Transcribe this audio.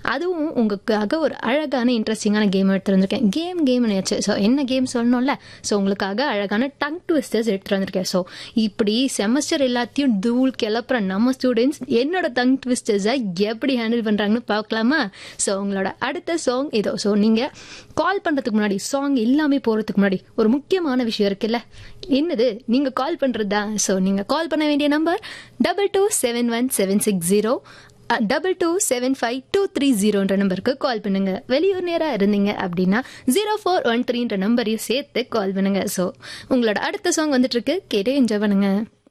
அதுவும் உங்களுக்காக ஒரு அழகான இன்ட்ரெஸ்டிங்கான கேம் எடுத்து வந்திருக்கேன் கேம் கேம் நினைச்சு ஸோ என்ன கேம் சொல்லணும்ல ஸோ உங்களுக்காக அழகான டங் ட்விஸ்டர்ஸ் எடுத்துட்டு வந்திருக்கேன் ஸோ இப்படி செமஸ்டர் எல்லாத்தையும் தூள் கிளப்புற நம்ம ஸ்டூடெண்ட்ஸ் என்னோட டங் ட்விஸ்டர்ஸை எப்படி ஹேண்டில் பண்ணுறாங்கன்னு பார்க்கலாமா ஸோ உங்களோட அடுத்த சாங் இதோ ஸோ நீங்கள் கால் பண்ணுறதுக்கு முன்னாடி சாங் எல்லாமே போகிறதுக்கு முன்னாடி ஒரு முக்கியமான விஷயம் இருக்குல்ல என்னது நீங்கள் கால் பண்ணுறது தான் ஸோ நீங்கள் கால் பண்ண வேண்டிய number double two seven one seven six zero double two seven five two three ஜீரோன்ற நம்பருக்கு கால் பண்ணுங்க வெளியூர் நேராக இருந்தீங்க அப்படின்னா ஜீரோ ஃபோர் ஒன் த்ரீன்ற நம்பரையும் சேர்த்து கால் பண்ணுங்க ஸோ உங்களோட அடுத்த சாங் வந்துட்டு இருக்கு கேட்டு என்ஜாய் பண்ணுங்க